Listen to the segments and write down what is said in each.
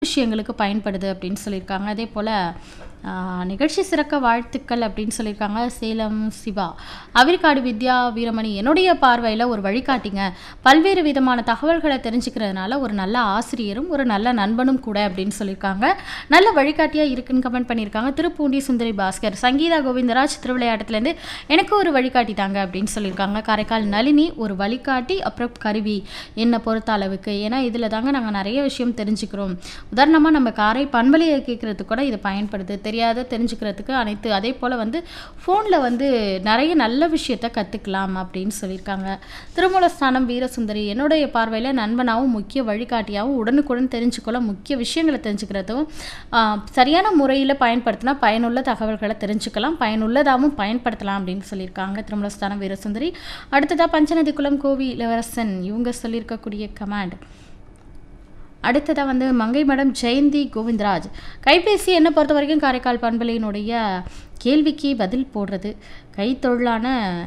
விஷயங்களுக்கு பயன்படுது அப்படின்னு சொல்லியிருக்காங்க அதே போல் நிகழ்ச்சி சிறக்க வாழ்த்துக்கள் அப்படின்னு சொல்லியிருக்காங்க சேலம் சிவா அவிர்காடு வித்யா வீரமணி என்னுடைய பார்வையில் ஒரு வழிகாட்டிங்க பல்வேறு விதமான தகவல்களை தெரிஞ்சுக்கிறதுனால ஒரு நல்ல ஆசிரியரும் ஒரு நல்ல நண்பனும் கூட அப்படின்னு சொல்லியிருக்காங்க நல்ல வழிகாட்டியாக இருக்குன்னு கமெண்ட் பண்ணியிருக்காங்க திருப்பூண்டி சுந்தரி பாஸ்கர் சங்கீதா கோவிந்தராஜ் திருவிளையாட்டத்துலேருந்து எனக்கு ஒரு வழிகாட்டி தாங்க அப்படின்னு சொல்லியிருக்காங்க காரைக்கால் நளினி ஒரு வழிகாட்டி அப்புறம் கருவி என்னை பொறுத்த அளவுக்கு ஏன்னா இதில் தாங்க நாங்கள் நிறைய விஷயம் தெரிஞ்சுக்கிறோம் உதாரணமாக நம்ம காரை பண்பலையை கேட்குறதுக்கு கூட இது பயன்படுது தெரியாத தெரிஞ்சுக்கிறதுக்கு அனைத்து அதே போல் வந்து ஃபோனில் வந்து நிறைய நல்ல விஷயத்த கற்றுக்கலாம் அப்படின்னு சொல்லியிருக்காங்க திருமூலஸ்தானம் வீரசுந்தரி என்னுடைய பார்வையில் நண்பனாகவும் முக்கிய வழிகாட்டியாகவும் உடனுக்குடன் தெரிஞ்சுக்கொள்ள முக்கிய விஷயங்களை தெரிஞ்சுக்கிறதும் ஆஹ், சரியான முறையில் பயன்படுத்தினா பயனுள்ள தகவல்களை தெரிஞ்சுக்கலாம் பயனுள்ளதாகவும் பயன்படுத்தலாம் அப்படின்னு சொல்லியிருக்காங்க திருமலஸ்தானம் வீரசுந்தரி அடுத்ததாக பஞ்சநதி குளம் கோவி இளவரசன் இவங்க சொல்லியிருக்கக்கூடிய கமாண்ட் அடுத்ததாக வந்து மங்கை மடம் ஜெயந்தி கோவிந்தராஜ் கைபேசி என்னை பொறுத்த வரைக்கும் காரைக்கால் பண்பலையினுடைய கேள்விக்கு பதில் போடுறது கைத்தொழிலான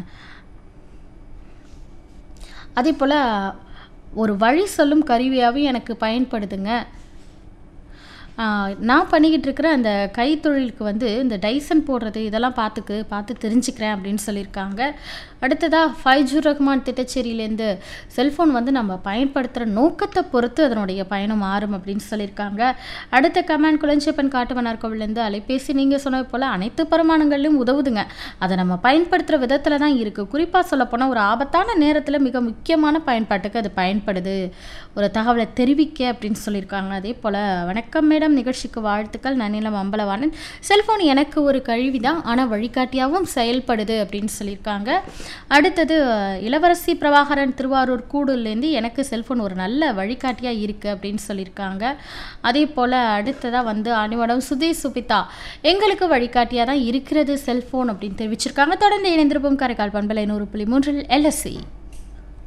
அதே போல் ஒரு வழி சொல்லும் கருவியாகவும் எனக்கு பயன்படுதுங்க ஆஹ், நான் பண்ணிக்கிட்டு இருக்கிற அந்த கைத்தொழிலுக்கு வந்து இந்த டைசன் போடுறது இதெல்லாம் பார்த்துக்கு பார்த்து தெரிஞ்சுக்கிறேன் அப்படின்னு சொல்லியிருக்காங்க அடுத்ததாக ஃபைஜூர் ரஹ்மான் திட்டச்சேரியிலேருந்து செல்ஃபோன் வந்து நம்ம பயன்படுத்துகிற நோக்கத்தை பொறுத்து அதனுடைய பயணம் மாறும் அப்படின்னு சொல்லியிருக்காங்க அடுத்த கமாண்ட் குளஞ்சப்பன் காட்டுமன்னார் கோவிலேருந்து அலைபேசி நீங்கள் சொன்னது போல் அனைத்து பரிமாணங்கள்லையும் உதவுதுங்க அதை நம்ம பயன்படுத்துகிற விதத்தில் தான் இருக்குது குறிப்பாக சொல்லப்போனால் ஒரு ஆபத்தான நேரத்தில் மிக முக்கியமான பயன்பாட்டுக்கு அது பயன்படுது ஒரு தகவலை தெரிவிக்க அப்படின்னு சொல்லியிருக்காங்க அதே போல் வணக்கம் மேடம் நிகழ்ச்சிக்கு வாழ்த்துக்கள் நன்னிலம் அம்பலவாணன் செல்ஃபோன் எனக்கு ஒரு கழிவு தான் ஆனால் வழிகாட்டியாகவும் செயல்படுது அப்படின்னு சொல்லியிருக்காங்க அடுத்தது இளவரசி பிரபாகரன் திருவாரூர் கூடூர்லேருந்து எனக்கு செல்ஃபோன் ஒரு நல்ல வழிகாட்டியாக இருக்குது அப்படின்னு சொல்லியிருக்காங்க அதே போல் அடுத்ததாக வந்து அணிவடம் சுதே சுபிதா எங்களுக்கு வழிகாட்டியாக தான் இருக்கிறது செல்ஃபோன் அப்படின்னு தெரிவிச்சிருக்காங்க தொடர்ந்து இணைந்திருப்போம் காரைக்கால் பண்பலை நூறு புள்ளி மூன்றில் எல்எஸ்சி